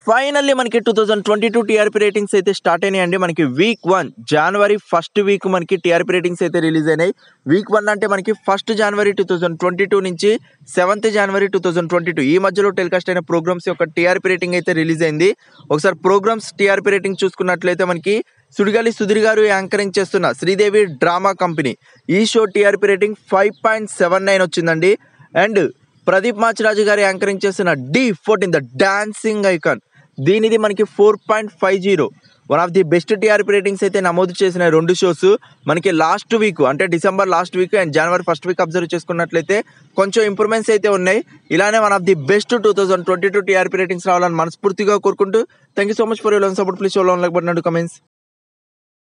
finally మనకి two thousand twenty two TRP ratings అయితే start అయినాయండి మనకి వీక్ వన్ జనవరి ఫస్ట్ వీక్ మనకి టీఆర్పీ రేటింగ్స్ అయితే రిలీజ్ అయినాయి వీక్ వన్ అంటే మనకి ఫస్ట్ జనవరి టూ థౌజండ్ ట్వంటీ టూ నుంచి సెవెంత్ జనవరి టూ థౌజండ్ ట్వంటీ టూ ఈ మధ్యలో టెలికాస్ట్ అయిన ప్రోగ్రామ్స్ యొక్క టీఆర్పీ రేటింగ్ అయితే రిలీజ్ అయింది ఒకసారి ప్రోగ్రామ్స్ టీఆర్పీ రేటింగ్ చూసుకున్నట్లయితే మనకి సుడిగాలి సుధీర్ గారు యాంకరింగ్ చేస్తున్న శ్రీదేవి డ్రామా కంపెనీ ఈ show TRP rating five point seven nine వచ్చిందండి అండ్ ప్రదీప్ మాచిరాజు గారు యాంకరింగ్ చేస్తున్న D fourteen the dancing icon దీనిది మనకి four point five zero one of the best TRP ratings అయితే నమోదు చేసిన రెండు షోస్ మనకి లాస్ట్ వీక్ అంటే డిసెంబర్ లాస్ట్ వీక్ అండ్ జనవరి ఫస్ట్ వీక్ అబ్జర్వ్ చేసుకున్నట్లయితే కొంచెం ఇంప్రూవ్మెంట్స్ అయితే ఉన్నాయి ఇలానే one of the best two thousand twenty two TRP ratings రావాలని మనస్ఫూర్తిగా కోరుకుంటూ thank you so much for your support please show loan like but comments